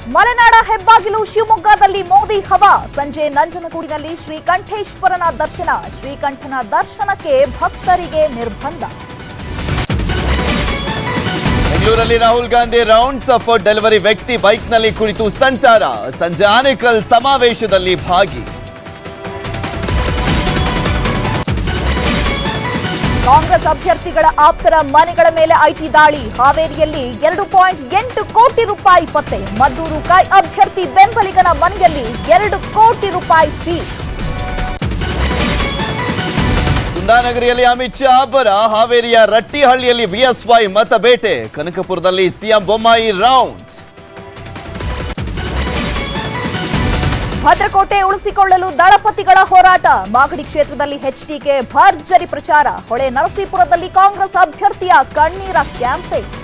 ಮಲೆನಾಡ ಹೆಬ್ಬಾಗಿಲು ಶಿವಮೊಗ್ಗದಲ್ಲಿ ಮೋದಿ ಹವಾ ಸಂಜೆ ನಂಜನಗೂಡಿನಲ್ಲಿ ಶ್ರೀಕಂಠೇಶ್ವರನ ದರ್ಶನ ಶ್ರೀಕಂಠನ ದರ್ಶನಕ್ಕೆ ಭಕ್ತರಿಗೆ ನಿರ್ಬಂಧ ಬೆಂಗಳೂರಲ್ಲಿ Rahul Gandhi rounds of delivery ವ್ಯಕ್ತಿ ಬೈಕ್ನಲ್ಲಿ ಕುಳಿತು ಸಂಚಾರ ಸಂಜೆ ಆನೇಕಲ್ ಸಮಾವೇಶದಲ್ಲಿ ಭಾಗಿ ಕಾಂಗ್ರೆಸ್ ಅಭ್ಯರ್ಥಿಗಳ ಆಪ್ತರ ಮನೆಗಳ ಮೇಲೆ ಐಟಿ ದಾಳಿ ಹಾವೇರಿಯಲ್ಲಿ ಎರಡು ಪಾಯಿಂಟ್ ಎಂಟು ಕೋಟಿ ರೂಪಾಯಿ ಪತ್ತೆ ಮದ್ದೂರು ಕೈ ಅಭ್ಯರ್ಥಿ ಬೆಂಬಲಿಗನ ಮನೆಯಲ್ಲಿ ಎರಡು ಕೋಟಿ ರೂಪಾಯಿ ಸೀಸ್ ಕುಂದಾನಗರಿಯಲ್ಲಿ ಅಮಿತ್ ಶಾ ಅಬ್ಬರ ಹಾವೇರಿಯ ರಟ್ಟಿಹಳ್ಳಿಯಲ್ಲಿ ಬಿಎಸ್ವೈ ಮತಬೇಟೆ ಕನಕಪುರದಲ್ಲಿ ಸಿಎಂ ಬೊಮ್ಮಾಯಿ ರೌಂಡ್ಸ್ ಭದ್ರಕೋಟೆ ಉಳಿಸಿಕೊಳ್ಳಲು ದಳಪತಿಗಳ ಹೋರಾಟ ಮಾಗಡಿ ಕ್ಷೇತ್ರದಲ್ಲಿ ಎಚ್ಡಿಕೆ ಭರ್ಜರಿ ಪ್ರಚಾರ ಹೊಳೆ ನರಸೀಪುರದಲ್ಲಿ ಕಾಂಗ್ರೆಸ್ ಅಭ್ಯರ್ಥಿಯ ಕಣ್ಣೀರ ಕ್ಯಾಂಪೇನ್